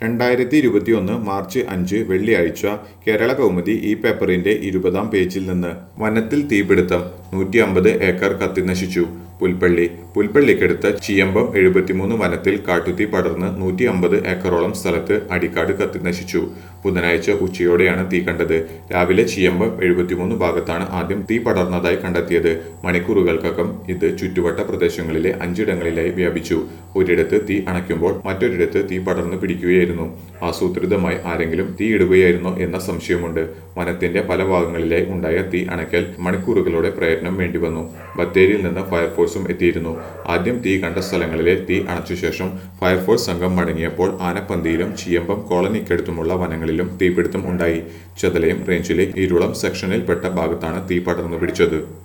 രണ്ടായിരത്തി ഇരുപത്തിയൊന്ന് മാർച്ച് അഞ്ച് വെള്ളിയാഴ്ച കേരള കൗമുദി ഈ പേപ്പറിന്റെ ഇരുപതാം പേജിൽ നിന്ന് വനത്തിൽ തീപിടുത്തം നൂറ്റി അമ്പത് ഏക്കർ കത്തിനശിച്ചു പുൽപ്പള്ളി പുൽപ്പള്ളിക്കടുത്ത് ചീയമ്പം എഴുപത്തിമൂന്ന് വനത്തിൽ കാട്ടുതീ പടർന്ന് നൂറ്റി അമ്പത് ഏക്കറോളം സ്ഥലത്ത് അടിക്കാട് കത്തിനശിച്ചു ബുധനാഴ്ച ഉച്ചയോടെയാണ് തീ കണ്ടത് രാവിലെ ചീയമ്പം എഴുപത്തിമൂന്ന് ഭാഗത്താണ് ആദ്യം തീ പടർന്നതായി കണ്ടെത്തിയത് മണിക്കൂറുകൾക്കകം ഇത് ചുറ്റുവട്ട പ്രദേശങ്ങളിലെ അഞ്ചിടങ്ങളിലായി വ്യാപിച്ചു ഒരിടത്ത് തീ അണയ്ക്കുമ്പോൾ മറ്റൊരിടത്ത് തീ പടർന്നു പിടിക്കുകയായിരുന്നു ആസൂത്രിതമായി ആരെങ്കിലും തീ ഇടുകയായിരുന്നോ എന്ന സംശയമുണ്ട് വനത്തിന്റെ പല ഭാഗങ്ങളിലായി ഉണ്ടായ തീ അണയ്ക്കൽ മണിക്കൂറുകളുടെ പ്രയത്നം വേണ്ടിവന്നു ബത്തേരിയിൽ നിന്ന് ഫയർഫോഴ്സും എത്തിയിരുന്നു ആദ്യം തീ കണ്ട സ്ഥലങ്ങളിലെ തീ അണച്ച ശേഷം ഫയർഫോഴ്സ് സംഘം മടങ്ങിയപ്പോൾ ആനപ്പന്തിയിലും ചീയമ്പം കോളനിക്കടുത്തുമുള്ള വനങ്ങളിലും തീപിടുത്തം ഉണ്ടായി ചതലയം റേഞ്ചിലെ ഇരുളം സെക്ഷനിൽപ്പെട്ട ഭാഗത്താണ് തീ പടർന്നു പിടിച്ചത്